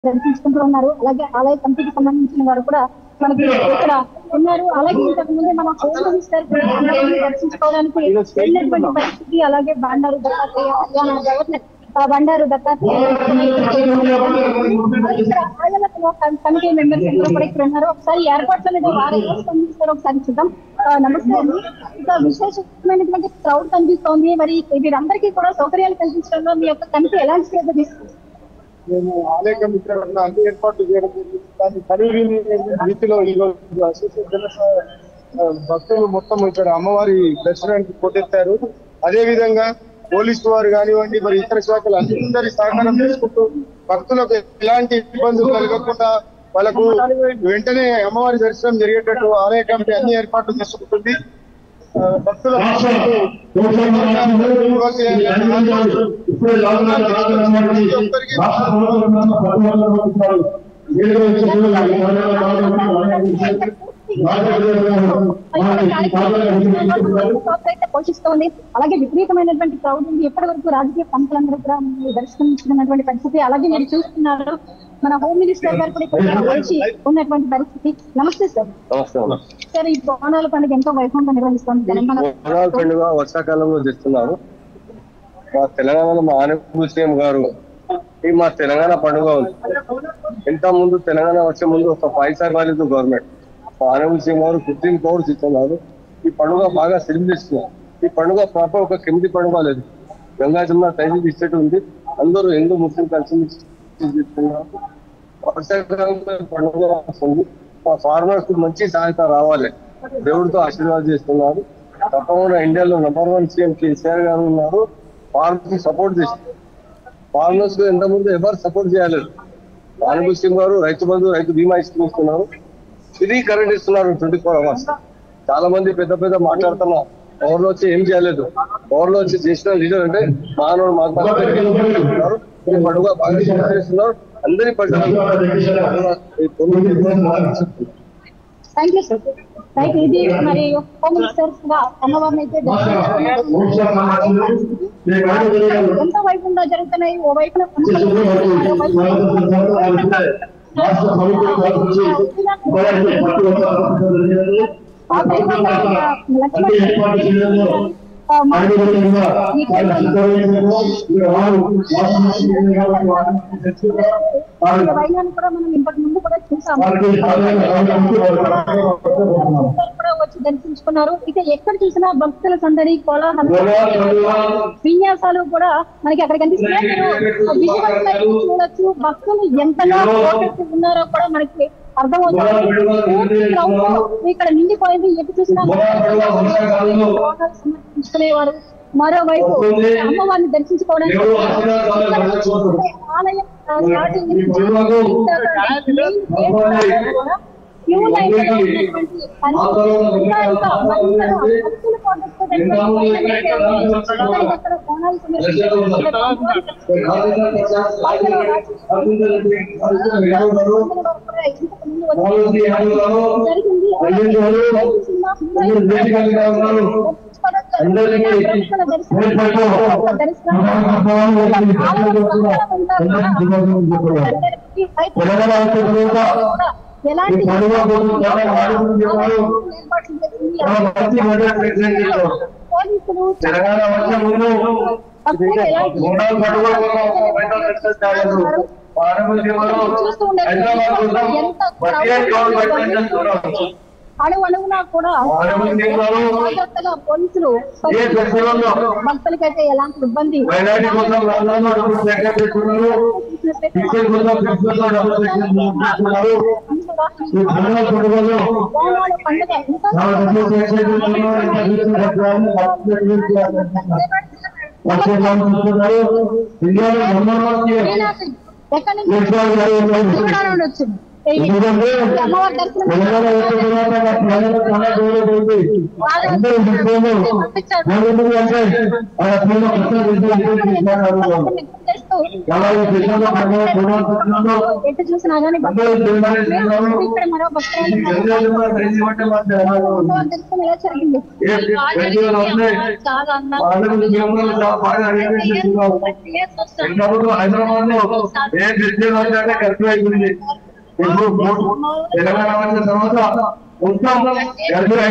దర్శించుకుంటూ ఉన్నారు అలాగే ఆలయ కమిటీకి సంబంధించిన వారు కూడా మనకి ఇక్కడ ఉన్నారు అలాగే ఇంతకు ముందే మన హోమ్ మినిస్టర్ కూడా అందరినీ దర్శించుకోవడానికి వెళ్ళినటువంటి పరిస్థితి అలాగే బండారు దత్తాత్రేయ హర్యానా గవర్నర్ ఆ, బండారు దత్తాత్రేయ ఇక్కడ ఆలయ కమిటీ మెంబర్స్ అందరూ కూడా ఇక్కడ ఉన్నారు ఒకసారి ఏర్పాట్ల మీద వారు ఎలా స్పందిస్తారో ఒకసారి చూద్దాం ఆ, నమస్తే అండి ఇంకా విశేషమైనటువంటి క్రౌడ్ కనిపిస్తోంది మరి వీరందరికీ కూడా సౌకర్యాలు కల్పించడంలో మీ యొక్క కమిటీ ఎలాంటి శ్రద్ధ తీసుకుంది మేము ఆలయ కమిటీ తరఫున అన్ని ఏర్పాట్లు చేయడం జరిగింది దాన్ని కనువిని రీతిలో ఈ రోజు అసోసియేట్ జన స- ఆ, భక్తులు మొత్తం ఇక్కడ అమ్మవారి దర్శనానికి పోటెత్తారు అదే విధంగా పోలీసు వారు కానివ్వండి మరి ఇతర శాఖలు అందరి సహకారం తీసుకుంటూ భక్తులకు ఎలాంటి ఇబ్బందులు కలగకుండా వాళ్ళకు వెంటనే అమ్మవారి దర్శనం జరిగేటట్టు ఆలయ కమిటీ అన్ని ఏర్పాట్లు చేసుకుంటుంది ఆ, భక్తుల ఇప్పుడే లాక్డౌన్ ప్రతి ఒక్కరికి రాష్ట్ర ప్రభుత్వం పథకాలు ఇస్తారు. వీళ్ళు వచ్చి వీళ్ళు అయితే పోషిస్తోంది అలాగే విపరీతమైనటువంటి క్రౌడ్ ఉంది ఇప్పటి వరకు రాజకీయ ప్రముఖులందరూ కూడా మీరు దర్శనమిస్తున్నటువంటి పరిస్థితి అలాగే మీరు చూస్తున్నారు మన హోమ్ మినిస్టర్ గారు కూడా ఇక్కడ వచ్చి ఉన్నటువంటి పరిస్థితి నమస్తే సార్ నమస్కారం సార్ ఈ బోనాల పండుగ ఎంతో వైభవంగా నిర్వహిస్తోంది తెలంగాణ బోనాల పండుగ వర్షాకాలంలో చేస్తున్నారు మా తెలంగాణలో మా ఆనపూర్ సీఎం గారు ఈ మా తెలంగాణ పండుగ ఉంది ఇంత ముందు తెలంగాణ వచ్చే ముందు ఒక పైసా రాలేదు గవర్నమెంట్ మా ఆనపూర్ సీఎం గారు ఫిఫ్టీన్ క్రోడ్స్ ఇస్తున్నారు ఈ పండుగ బాగా సెలబ్రేస్తున్నారు ఈ పండుగ ప్రాపర్ ఒక కిమిది పండుగ లేదు గంగా జమున టైం ఇచ్చేట్టు ఉంది అందరూ హిందూ ముస్లిం కలిసి చేస్తున్నారు వర్షాకాలంలో ఈ పండుగ వస్తుంది మా ఫార్మర్స్ కు మంచి సహాయత రావాలి దేవుడితో ఆశీర్వాదం చేస్తున్నారు తప్పకుండా ఇండియాలో నెంబర్ వన్ సీఎం కేసీఆర్ గారు ఉన్నారు ఫార్మర్స్ కి సపోర్ట్ చేస్తారు ఫార్మర్స్ కు ఎంత ముందు ఎవరు సపోర్ట్ చేయలేదు ఆనబుల్ సింగ్ గారు రైతు బంధు రైతు బీమా ఇస్తున్నారు ఫ్రీ కరెంట్ ఇస్తున్నారు ట్వంటీ ఫోర్ అవర్స్ చాలా మంది పెద్ద పెద్ద మాట్లాడుతున్నారు పవర్ లో వచ్చి ఏం చేయలేదు పవర్ లో వచ్చి చేసిన లీడర్ అంటే మానవుడు మాట్లాడుతున్నారు ఈ పండుగ బాగా చేస్తున్నారు అందరి పండుగ థ్యాంక్ యూ సార్ రైట్ ఇది మరి హోమ్ మినిస్టర్ గా అమ్మవారిని అయితే దర్శించుకున్నారు. ఎంతో వైపుగా జరుగుతున్నాయి ఓ వైపున వైనాన్ని కూడా మనం ఇంతకు ముందు కూడా చూసాము కూడా వచ్చి దర్శించుకున్నారు ఇక ఎక్కడ చూసినా భక్తుల సందడి కోలాహలం విన్యాసాలు కూడా మనకి అక్కడ కనిపిస్తున్నాయి మీరు visuals లో చూడొచ్చు భక్తులు ఎంతగా focus ఉన్నారో కూడా మనకి అర్థమవుతుంది పూర్తి crowd ఇక్కడ నిండిపోయింది ఎటు చూసినా బోనాలు సమర్పించుకునేవారు మరోవైపు అమ్మవారిని దర్శించుకోవడానికి ఆలయం ఆ, starting నుంచి main gate వరకు కూడా క్యూ లైన్ లో ఉన్నటువంటి పరిస్థితి ఇంకా ఇంకా మరింతగా భక్తులు పోటెత్తుకున్నటువంటి అక్కడ బోనాలు ఎలాంటి పోలీసులు తెలంగాణ వచ్చే ముందు భక్తులు ఎలాంటి మూడవ పండుగ పాడబోయేవారు హైదరాబాద్ కోసం బతికే గవర్నమెంట్ చేస్తున్నారు అణు అణువునా కూడా జాగ్రత్తగా పోలీసులు ఏ ఫెస్టివల్లో భక్తులకైతే ఎలాంటి ఇబ్బంది మైనారిటీ కోసం రంగంలో డబ్బులు సెకండ్ పెట్టుకున్నారు టీచర్ కోసం ప్రిన్సిపల్ డబ్బులు పెట్టుకున్నారు ఈ పండుగ పండుగలో బోనాలు పండుగ ఇంకా నా డబ్బులు చేసేస్తున్నారు ఇంత తీసుకుని వచ్చేదాన్ని చూస్తున్నారు ఇండియాలో నెంబర్ వన్ ఎక్కడి నుంచి కేసీఆర్ గారు తెలంగాణ నుండి వచ్చింది ఎందుకంటే అమ్మవారి దర్శనం తెలంగాణ వచ్చిన తర్వాత నా ప్రజలకు చాలా గౌరవం ఉంది అందరూ డిస్ప్లేలో ఎందుకు అంటే ఆ పిల్లలు కొత్త విద్యార్థులు తీసుకున్నారు చేస్తూ అలాగే కృష్ణలో పండుగ పునరుద్ధరణలో ఎటు చూసినా గానీ అందరూ దేవుని శ్రీరాములు ఇక్కడ మరో ఈ భక్తులు గంజాయిలో తెలియబట్టే మాత్రం ఎలా ఉంది? దర్శనం ఎలా జరిగింది ఏ గంజాయిలో ఉన్నాయి చాలా వాళ్ళకు దేవుళ్ళు చాలా బాగా అరేంజ్ చేస్తున్నారు ఎన్నప్పుడు హైదరాబాద్ లో ఏ గంజాయిలో వచ్చాక ఖర్చు అయిపోయింది ఇప్పుడు తెలంగాణ వచ్చిన తర్వాత మొత్తం ఖర్చు